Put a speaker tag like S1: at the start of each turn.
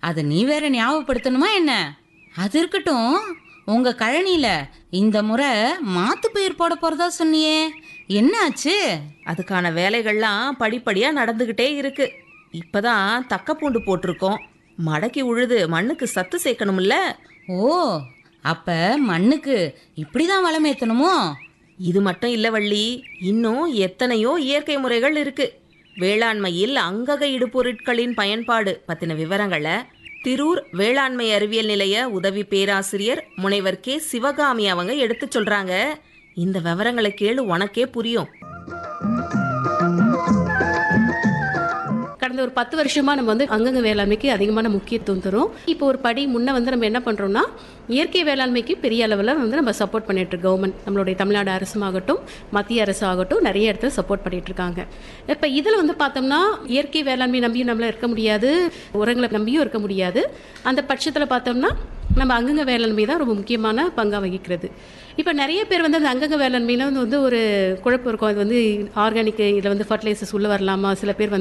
S1: அதை நீ வேற ஞாபகப்படுத்தணுமா என்ன அது இருக்கட்டும் உங்க கழனியில இந்த முறை மாத்து பயிர் போட போறதா சொன்னியே என்ன ஆச்சு
S2: அதுக்கான வேலைகள்லாம் படிப்படியா நடந்துகிட்டே இருக்கு இப்பதான் தக்க பூண்டு போட்டிருக்கோம் மடக்கி உழுது மண்ணுக்கு சத்து சேர்க்கணும்ல
S1: ஓ அப்ப மண்ணுக்கு இப்படிதான் வளம் ஏத்தணுமோ
S2: இது மட்டும் இல்ல வள்ளி இன்னும் எத்தனையோ இயற்கை முறைகள் இருக்கு வேளாண்மையில் அங்கக இடுபொருட்களின் பயன்பாடு பத்தின விவரங்களை திரூர் வேளாண்மை அறிவியல் நிலைய உதவி பேராசிரியர் முனைவர் கே சிவகாமி அவங்க எடுத்து சொல்றாங்க இந்த விவரங்களை கேளு உனக்கே புரியும்
S3: கடந்த ஒரு பத்து வருஷமா நம்ம வந்து அங்கங்க வேளாண்மைக்கு அதிகமான முக்கியத்துவம் தரும் இப்போ ஒரு படி முன்ன வந்து நம்ம என்ன பண்றோம்னா இயற்கை வேளாண்மைக்கு பெரிய அளவில் வந்து நம்ம சப்போர்ட் பண்ணிட்டு இருக்கோம் கவர்மெண்ட் நம்மளுடைய தமிழ்நாடு அரசுமாகட்டும் மத்திய அரசு ஆகட்டும் நிறைய இடத்துல சப்போர்ட் பண்ணிட்டு இருக்காங்க இப்போ இதில் வந்து பார்த்தோம்னா இயற்கை வேளாண்மை நம்பியும் நம்மளால இருக்க முடியாது உரங்களை நம்பியும் இருக்க முடியாது அந்த பட்சத்தில் பார்த்தோம்னா நம்ம அங்கங்க வேளாண்மை தான் ரொம்ப முக்கியமான பங்கா வகிக்கிறது இப்போ நிறைய பேர் வந்து அந்த அங்கங்க வேளாண்மையில வந்து வந்து ஒரு குழப்பம் இருக்கும் அது வந்து ஆர்கானிக் இதில் வந்து ஃபர்டிலைசர்ஸ் உள்ள வரலாமா சில பேர் வந்து